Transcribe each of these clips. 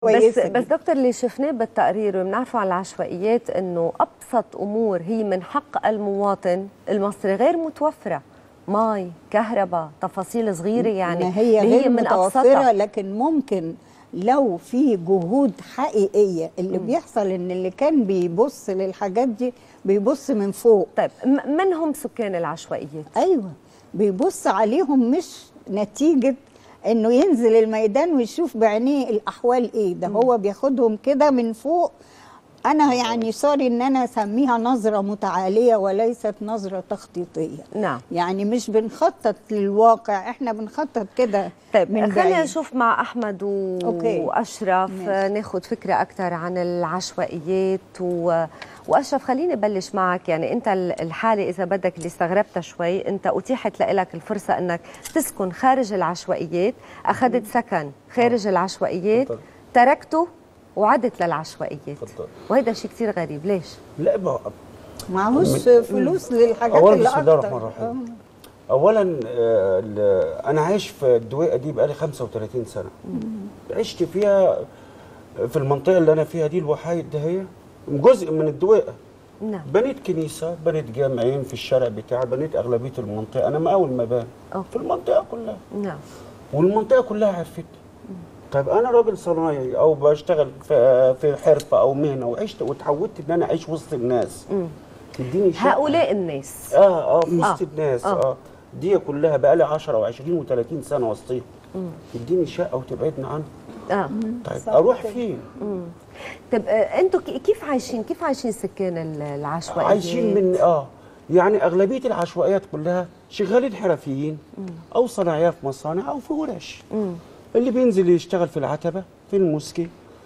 بس كويسة بس جداً. دكتور اللي شفناه بالتقرير وبنعرفه عن العشوائيات انه ابسط امور هي من حق المواطن المصري غير متوفره مي كهرباء تفاصيل صغيره يعني ما هي اللي غير من متوفرة أبسطها. لكن ممكن لو في جهود حقيقية اللي بيحصل ان اللي كان بيبص للحاجات دي بيبص من فوق طيب م- من هم سكان العشوائيات ايوه بيبص عليهم مش نتيجة انه ينزل الميدان ويشوف بعينيه الاحوال ايه ده هو بياخدهم كده من فوق انا يعني سوري ان انا اسميها نظرة متعالية وليست نظرة تخطيطية نعم يعني مش بنخطط للواقع احنا بنخطط كده طيب من خلينا بعيد. نشوف مع احمد و... أوكي. واشرف ماشي. ناخذ فكره اكثر عن العشوائيات و... واشرف خليني ابلش معك يعني انت ال- الحاله اذا بدك اللي استغربتها شوي انت اتيحت لك الفرصه انك تسكن خارج العشوائيات اخذت سكن خارج العشوائيات تفضل. تركته وعدت للعشوائيات تفضل. وهذا شيء كثير غريب ليش لا بقى معهوش فلوس للحاجات اولا اللي بسم الله اكتر الرحمن الرحيم اولا آه، ال- انا عايش في الدويقه دي بقالي 35 سنه عشت فيها في المنطقه اللي انا فيها دي الوحايد ده هي جزء من الدويقه نعم بنيت كنيسه بنيت جامعين في الشارع بتاعي بنيت اغلبيه المنطقه انا مقاول مباني أوكي. في المنطقه كلها نعم والمنطقه كلها عرفتني طيب انا راجل صنايعي او بشتغل في في حرفه او مهنه وعشت واتعودت ان انا اعيش وسط الناس تديني شقة. هؤلاء الناس اه اه في وسط آه. الناس آه. اه, دي كلها بقى لي 10 و20 و30 سنه وسطيهم تديني شقه وتبعدني عنها اه طيب صح اروح كده. فين؟ طيب آه، انتوا ك- كيف عايشين كيف عايشين سكان ال- العشوائيات عايشين من اه يعني اغلبيه العشوائيات كلها شغالين حرفيين او صناعيه في مصانع او في ورش اللي بينزل يشتغل في العتبه في المسكي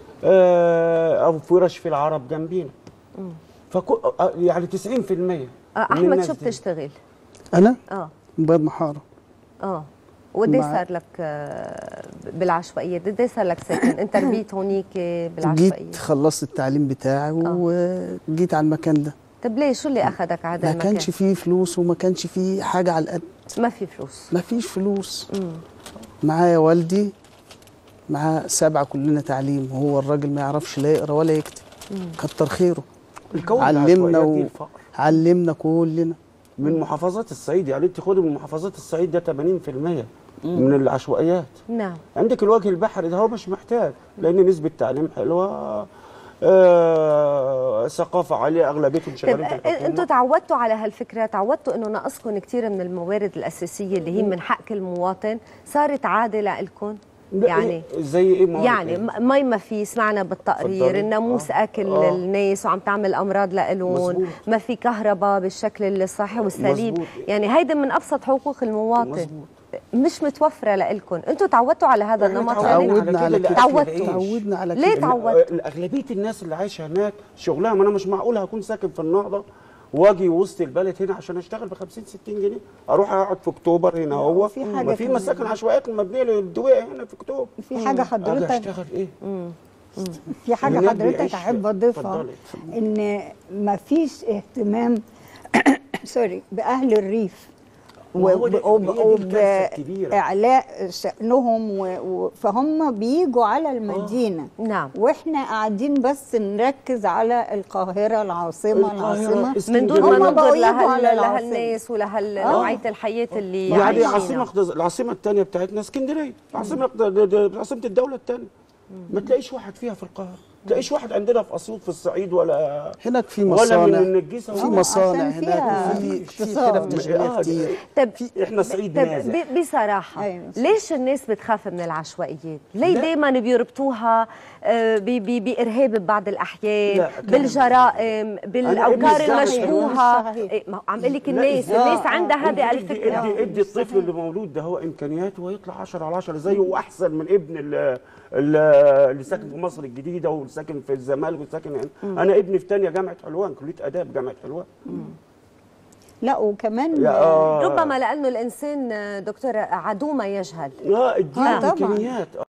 آه او في ورش في العرب جنبينا فكو آه، يعني 90% آه، من احمد الناس شو دي. بتشتغل انا اه باب محاره اه وقد مع- صار لك آه، بالعشوائيات؟ قد صار لك ساكن؟ انت ربيت هونيك جيت بالعشوائيات؟ خلصت التعليم بتاعي وجيت على المكان ده طب ليه شو اللي اخذك على هذا ما المكان؟ كانش فيه فلوس وما كانش فيه حاجه على القد ما في فلوس ما فيش فلوس معايا والدي معاه سبعه كلنا تعليم وهو الراجل ما يعرفش لا يقرا ولا يكتب كتر خيره الكون علمنا العشوائيات دي و... الفقر. علمنا كلنا من محافظات الصعيد يعني انت خدي من محافظات الصعيد ده 80% من العشوائيات نعم عندك الوجه البحري ده هو مش محتاج لان نسبه تعليم حلوه آه ثقافه عاليه اغلبيتهم طب شغالين في آه، انتوا الحكومه تعودتوا على هالفكره تعودتوا انه ناقصكم كثير من الموارد الاساسيه اللي هي من حق المواطن صارت عاده لكم لا، يعني زي ايه مواد يعني إيه؟ م- مي ما في سمعنا بالتقرير اتفضلي. الناموس آه. اكل آه. الناس وعم تعمل امراض لإلهم مظبوط. ما في كهرباء بالشكل الصحي والسليم مظبوط. يعني هيدا من ابسط حقوق المواطن مظبوط. مش متوفره لكم انتم تعودتوا على هذا إحنا النمط تعودنا يعني تعودنا على كده كده. لأكل تعودتوا. العيش. تعودنا على ليه كده تعودتوا؟ ال- اغلبيه الناس اللي عايشه هناك شغلها ما انا مش معقول هكون ساكن في النهضه واجي وسط البلد هنا عشان اشتغل ب 50 60 جنيه اروح اقعد في اكتوبر هنا هو في حاجة ما في كمان. مساكن عشوائيات مبنيه للدويقه هنا في اكتوبر في حاجه اجي حضرتك اشتغل ايه؟ في حاجه الناس حضرتك بيعيش- احب اضيفها اتفضلي. ان ما فيش اهتمام سوري باهل الريف ما هو ده- هي دي الكارثة الكبيرة. وبإعلاء شأنهم و... و... فهم بيجوا على المدينة نعم واحنا قاعدين بس نركز على القاهرة العاصمة القاهرة، العاصمة اسم- من دون ما هم ننظر بقوا يجوا على لهال... العاصمة. لهالناس ولهالنوعيه الحياه اللي يعني عايشينها. عاصمه العاصمه الثانيه بتاعتنا اسكندريه العاصمه د- د- عاصمه الدوله الثانيه ما تلاقيش واحد فيها في القاهره ما تلاقيش واحد عندنا في اسيوط في الصعيد ولا هناك في ولا من مصانع النجيسه في آه، ولا- مصانع عشان فيها هناك في في اقتصاد. حرف تشغيليه آه، كتير طب احنا صعيد طب نازح ب- بصراحة أيوة. ليش الناس بتخاف من العشوائيات؟ ليه لا. دايما بيربطوها آه، ب- ب- بإرهاب ببعض الأحيان لا، كلام بالجرائم بالأوكار ابني الزعل المشبوهة صحيح. إيه، ما هو عم بقول لك لا، الناس إزاي؟ الناس عندها هذه ادي الفكرة ادي ادي الطفل اللي مولود ده هو امكانياته ويطلع 10 على 10 زيه واحسن من ابن ال- ال- اللي ساكن في مصر الجديده واللي ساكن في الزمالك واللي ساكن هنا انا ابني في ثانيه جامعه حلوان كليه اداب جامعه حلوان لا وكمان يا آه. ربما لأنه الإنسان آه، دكتور عدو ما يجهل اه اديله آه، طبعاً. امكانيات